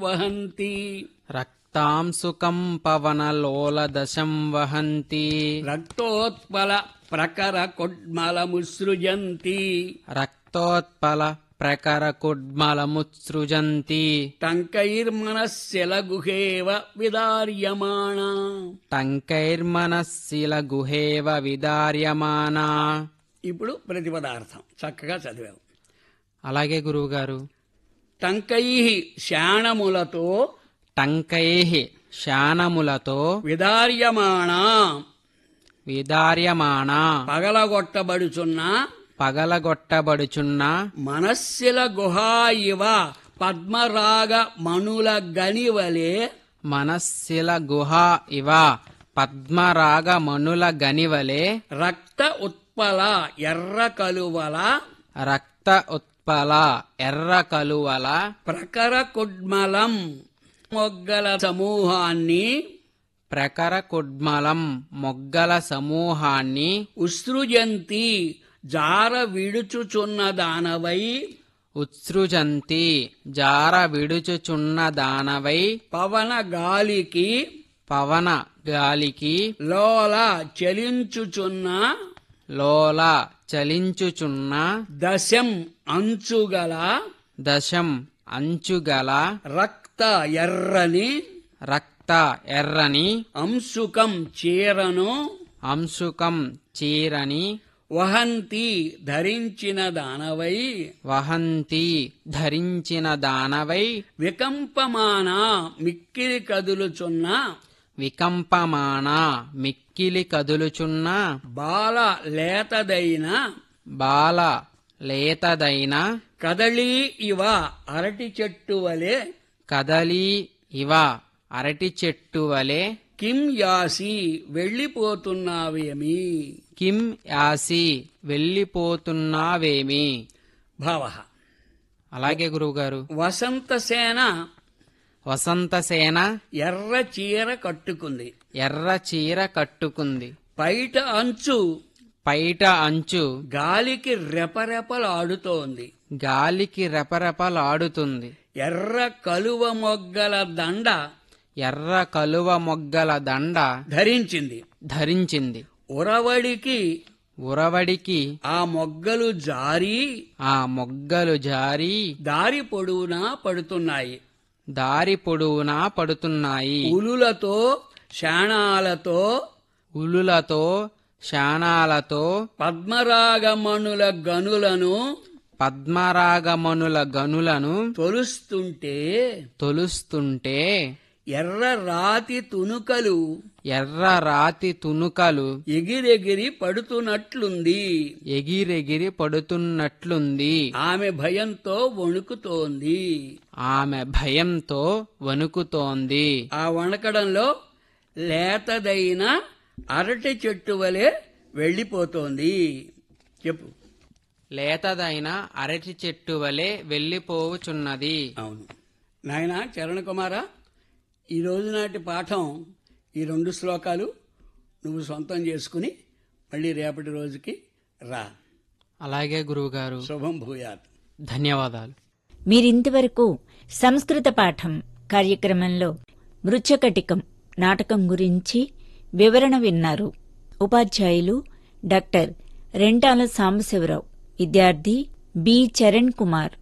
వహంతి రక్తాంశుకం పవనలోలదశం వహంతి రక్తోత్పల ప్రకర కొడ్మలముసృజంతి రక్తోత్పల ప్రకర కుడ్మలముత్సృజంతి టంకైర్మనస్యలగుహేవ విదార్యమాణ టంకైర్మనస్సిల గుహేవ విదార్యమానా ఇప్పుడు ప్రతిపదార్థం చక్కగా చదివావు అలాగే గురువుగారు టంకై శాణములతో టంకై శానములతో విదార్యమాణ విదార్యమాణ పగలగొట్టబడుచున్న పగలగొట్టబడుచున్న మనస్సుల గుహా ఇవ పద్మరాగ మణుల గనివలే మనస్సిల గుహ ఇవ పద్మరాగ మనుల గనివలే రక్త ఉత్పల ఎర్ర కలువల రక్త ఉత్పల ఎర్ర కలువల ప్రకర కుడ్మలం మొగ్గల సమూహాన్ని ప్రకర కుడ్మలం మొగ్గల సమూహాన్ని ఉసృజంతి జార విడుచుచున్న దానవై ఉత్సృజంతి జార విడుచుచున్న దానవై పవన గాలికి పవన గాలికి లోల చలించుచున్న లోల చలించుచున్న దశం అంచుగల దశం అంచుగల రక్త ఎర్రని రక్త ఎర్రని అంశుకం చీరను అంశుకం చీరని వహంతి ధరించిన దానవై వహంతి ధరించిన దానవై వికంపమాన మిక్కిలి కదులుచున్న వికంపమాన మిక్కిలి కదులుచున్న బాల లేతదైన బాల లేతదైన కదళీ ఇవ అరటి చెట్టు వలె కదలి ఇవ అరటి చెట్టు వలె కిం యాసి వెళ్ళిపోతున్నావేమి కిం యాసి వెళ్ళిపోతున్నావేమి భావ అలాగే గురువుగారు వసంతసేన వసంతసేన ఎర్ర చీర కట్టుకుంది ఎర్ర చీర కట్టుకుంది పైట అంచు పైట అంచు గాలికి రెపరెపలాడుతోంది గాలికి రెపరెపలాడుతుంది ఎర్ర కలువ మొగ్గల దండ ఎర్ర కలువ మొగ్గల దండ ధరించింది ధరించింది ఉరవడికి ఉరవడికి ఆ మొగ్గలు జారి ఆ మొగ్గలు జారి దారి పొడవునా పడుతున్నాయి దారి పొడవునా పడుతున్నాయి ఉలులతో శాణాలతో ఉలులతో శానాలతో పద్మరాగమణుల గనులను పద్మరాగమనుల గనులను తొలుస్తుంటే తొలుస్తుంటే ఎర్ర రాతి తునుకలు ఎర్ర రాతి తునుకలు ఎగిరెగిరి పడుతున్నట్లుంది ఎగిరెగిరి పడుతున్నట్లుంది ఆమె భయంతో వణుకుతోంది ఆమె భయంతో వణుకుతోంది ఆ వణకడంలో లేతదైన అరటి చెట్టు వలె వెళ్ళిపోతోంది చెప్పు లేతదైన అరటి చెట్టు వలె వెళ్ళిపోవుచున్నది అవును నాయన చరణ కుమార ఈ రోజు నాటి పాఠం ఈ రెండు శ్లోకాలు నువ్వు సొంతం చేసుకుని మళ్ళీ రేపటి రోజుకి రా అలాగే గురువుగారు శుభం భూయాత్ ధన్యవాదాలు మీరింతవరకు సంస్కృత పాఠం కార్యక్రమంలో మృచ్చకటికం నాటకం గురించి వివరణ విన్నారు ఉపాధ్యాయులు డాక్టర్ రెంటాల సాంబశివరావు విద్యార్థి బి చరణ్ కుమార్